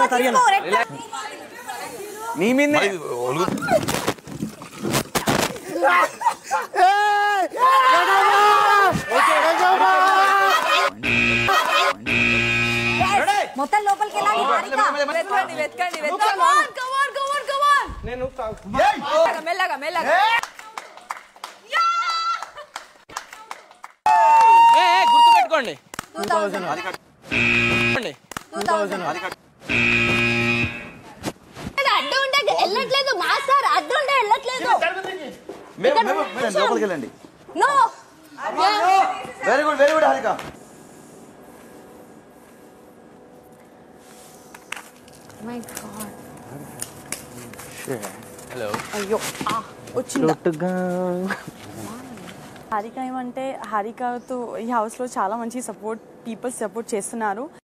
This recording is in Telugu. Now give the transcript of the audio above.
తరిగేనా నీ మీద మరి ఒలుగు మొత్తం లోపలికి వెళ్ళాలి హారిక వెతకండి వెతకండి వెతకండి కమాన్ కమాన్ కమాన్ కమాన్ నేను మెల్లగా మెల్లగా మెల్లగా ఏ, ఏ, గుర్తుపెట్టుకోండి టూ థౌసండ్ పెట్టుకోండి. టూ థౌసండ్ అడ్డు ఉంటే వెళ్ళట్లేదు మాస్టర్ అడ్డు ఉంటే వెళ్ళట్లేదు మేము మేము మేము లోపలికి వెళ్ళండి no very good very good Harika my god hello అయ్యో ఆ, వచ్చిందా హారిక ఏమంటే హారికతో ఈ హౌస్లో చాలా మంచి సపోర్ట్ పీపుల్ సపోర్ట్ చేస్తున్నారు